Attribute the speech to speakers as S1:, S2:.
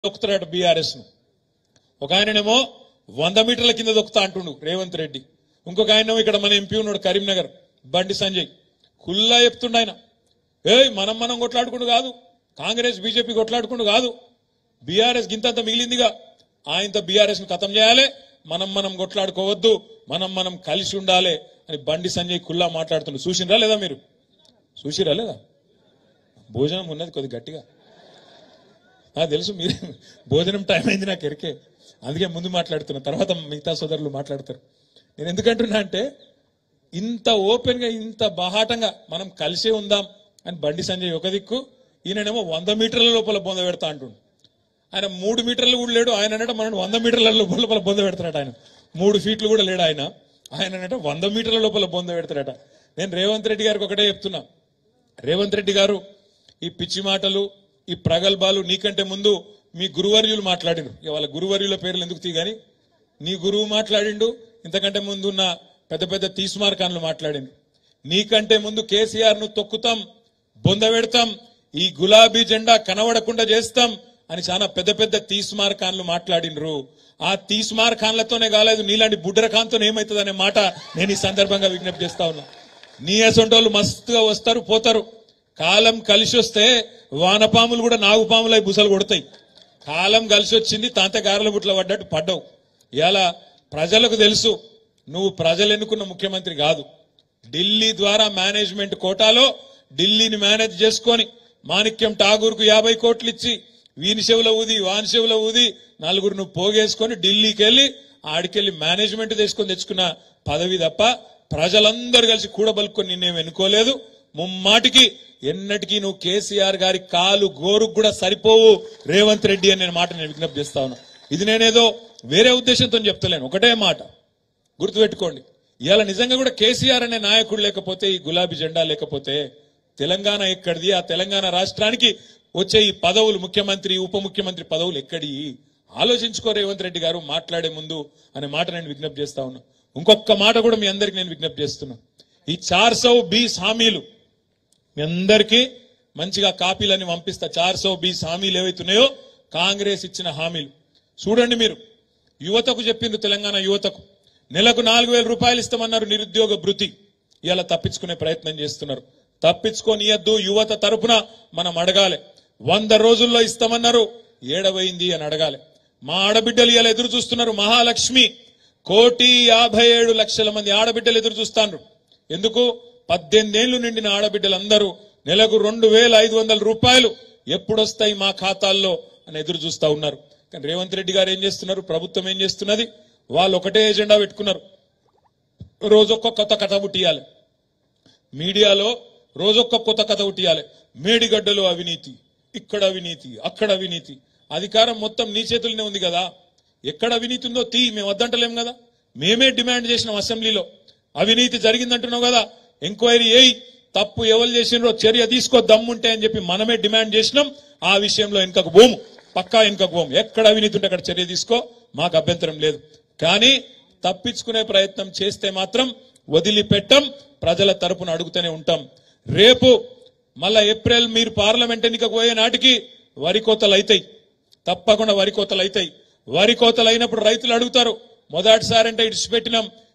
S1: దొక్కుతాడు BRS ను ఒక ఆయననేమో వంద మీటర్ల కింద దొక్కుతా అంటుండు రేవంత్ రెడ్డి ఇంకొక ఆయన ఇక్కడ మన ఎంపీ ఉన్నాడు కరీంనగర్ బండి సంజయ్ కుల్లా చెప్తుండు ఆయన ఏయ్ మనం మనం కొట్లాడుకుంటూ కాదు కాంగ్రెస్ బీజేపీ కొట్లాడుకుంటూ కాదు బీఆర్ఎస్ గింతంత మిగిలిందిగా ఆయనతో బీఆర్ఎస్ ను ఖతం చేయాలి మనం మనం కొట్లాడుకోవద్దు మనం మనం కలిసి ఉండాలి అని బండి సంజయ్ కుల్లా మాట్లాడుతుండు చూసిండ్రా లేదా మీరు చూసిరా లేదా భోజనం ఉన్నది కొద్ది గట్టిగా నాకు తెలుసు మీరు భోజనం టైం అయింది నాకు ఎరికే అందుకే ముందు మాట్లాడుతున్నా తర్వాత మిగతా సోదరులు మాట్లాడతారు నేను ఎందుకంటున్నా అంటే ఇంత ఓపెన్ గా ఇంత బాహాటంగా మనం కలిసే ఉందాం అని బండి సంజయ్ ఒక దిక్కు ఈయననేమో వంద మీటర్ల లోపల బొంద పెడతా అంటుండు ఆయన మూడు మీటర్లు కూడా లేడు ఆయన అంటే మనం వంద మీటర్ల లోపల బొంద పెడతాడట ఆయన మూడు ఫీట్లు కూడా లేడు ఆయన ఆయన అంటే వంద మీటర్ల లోపల బొంద పెడతాడట నేను రేవంత్ రెడ్డి గారికి ఒకటే చెప్తున్నా రేవంత్ రెడ్డి గారు ఈ పిచ్చి మాటలు ఈ ప్రగల్భాలు నీకంటే ముందు మీ గురువర్యులు మాట్లాడిండు ఇక వాళ్ళ గురువర్యుల పేర్లు ఎందుకు తీగాని నీ గురువు మాట్లాడిండు ఇంతకంటే ముందు ఉన్న పెద్ద పెద్ద తీస్మార్కాన్లు మాట్లాడిండు నీకంటే ముందు కేసీఆర్ ను తొక్కుతాం బొంద పెడతాం ఈ గులాబీ జెండా కనబడకుండా చేస్తాం అని చాలా పెద్ద పెద్ద తీస్మార్కాన్లు మాట్లాడిండ్రు ఆ తీస్మార్కాన్లతోనే కాలేదు నీలాంటి బుడ్డరకాంతో ఏమవుతుంది అనే మాట నేను ఈ సందర్భంగా విజ్ఞప్తి చేస్తా ఉన్నా నీ అసొంటోళ్ళు మస్తుగా వస్తారు పోతారు కాలం కలిసి వస్తే వానపాములు కూడా నాగుపాములై బుసలు కొడతాయి కాలం కలిసి వచ్చింది తాంత గారెల బుట్ల పడ్డట్టు పడ్డావు ఇలా ప్రజలకు తెలుసు నువ్వు ప్రజలు ఎన్నుకున్న ముఖ్యమంత్రి కాదు ఢిల్లీ ద్వారా మేనేజ్మెంట్ కోటాలో ఢిల్లీని మేనేజ్ చేసుకొని మాణిక్యం ఠాగూర్కు యాభై కోట్లు ఇచ్చి వీని చెవుల ఊది వాని చెవుల ఊది నలుగురు నువ్వు పోగేసుకొని ఢిల్లీకి వెళ్ళి ఆడికెళ్ళి మేనేజ్మెంట్ తీసుకొని తెచ్చుకున్న పదవి తప్ప ప్రజలందరూ కలిసి కూడబలుకొని నిన్నేం ఎన్నుకోలేదు ముమ్మాటికి ఎన్నటికీ నువ్వు కేసీఆర్ గారి కాలు గోరుకు కూడా సరిపోవు రేవంత్ రెడ్డి అనే మాట నేను విజ్ఞప్తి చేస్తా ఉన్నా ఇది నేనేదో వేరే ఉద్దేశంతో చెప్తలేను ఒకటే మాట గుర్తుపెట్టుకోండి ఇవాళ నిజంగా కూడా కేసీఆర్ అనే నాయకుడు లేకపోతే ఈ గులాబీ జెండా లేకపోతే తెలంగాణ ఎక్కడిది ఆ తెలంగాణ రాష్ట్రానికి వచ్చే ఈ పదవులు ముఖ్యమంత్రి ఉప ముఖ్యమంత్రి పదవులు ఎక్కడి ఆలోచించుకో రేవంత్ రెడ్డి గారు మాట్లాడే ముందు అనే మాట నేను విజ్ఞప్తి చేస్తా ఉన్నా ఇంకొక మాట కూడా మీ అందరికి నేను విజ్ఞప్తి చేస్తున్నా ఈ చార్ సౌ బీస్ హామీలు మీ అందరికీ మంచిగా కాపీలన్నీ పంపిస్తా చార్ సో బీస్ హామీలు ఏవైతున్నాయో కాంగ్రెస్ ఇచ్చిన హామీలు చూడండి మీరు యువతకు చెప్పిండ్రు తెలంగాణ యువతకు నెలకు నాలుగు వేల రూపాయలు ఇస్తామన్నారు నిరుద్యోగ భృతి ఇలా తప్పించుకునే ప్రయత్నం చేస్తున్నారు తప్పించుకోనియద్దు యువత తరపున మనం అడగాలి వంద రోజుల్లో ఇస్తామన్నారు ఏడవైంది అని అడగాలి మా ఆడబిడ్డలు ఇలా ఎదురు చూస్తున్నారు మహాలక్ష్మి కోటి యాభై ఏడు లక్షల మంది ఆడబిడ్డలు ఎదురు చూస్తాండ్రు ఎందుకు పద్దెనిమిదేళ్లు నిండిన ఆడబిడ్డలందరూ నెలకు రెండు వేల ఐదు వందల రూపాయలు ఎప్పుడొస్తాయి మా ఖాతాల్లో అని ఎదురు చూస్తా ఉన్నారు కానీ రేవంత్ రెడ్డి గారు ఏం చేస్తున్నారు ప్రభుత్వం ఏం చేస్తున్నది వాళ్ళు ఒకటే ఎజెండా పెట్టుకున్నారు రోజొక్క కొత్త కథ పుట్టియాలి మీడియాలో రోజొక్క కొత్త కథ పుట్టియాలి మేడిగడ్డలో అవినీతి ఇక్కడ అవినీతి అక్కడ అవినీతి అధికారం మొత్తం నీ చేతుల్లోనే ఉంది కదా ఎక్కడ అవినీతి ఉందో తీ మేము వద్దంటలేం కదా మేమే డిమాండ్ చేసినాం అసెంబ్లీలో అవినీతి జరిగిందంటున్నావు కదా ఎంక్వైరీ ఏయ్ తప్పు ఎవరు చేసినరో చర్య తీసుకో దమ్ముంటే అని చెప్పి మనమే డిమాండ్ చేసినాం ఆ విషయంలో వెనుకకు పోము పక్కా వెనుకకు పోము ఎక్కడ అవినీతి ఉంటే అక్కడ చర్య తీసుకో మాకు అభ్యంతరం లేదు కానీ తప్పించుకునే ప్రయత్నం చేస్తే మాత్రం వదిలిపెట్టం ప్రజల తరపున అడుగుతూనే ఉంటాం రేపు మళ్ళా ఏప్రిల్ మీరు పార్లమెంట్ ఎన్నికకు పోయే నాటికి వరి కోతలు అవుతాయి తప్పకుండా వరి కోతలు అవుతాయి వరి కోతలు అయినప్పుడు రైతులు అడుగుతారు మొదటిసారి అంటే ఇడిచిపెట్టినాం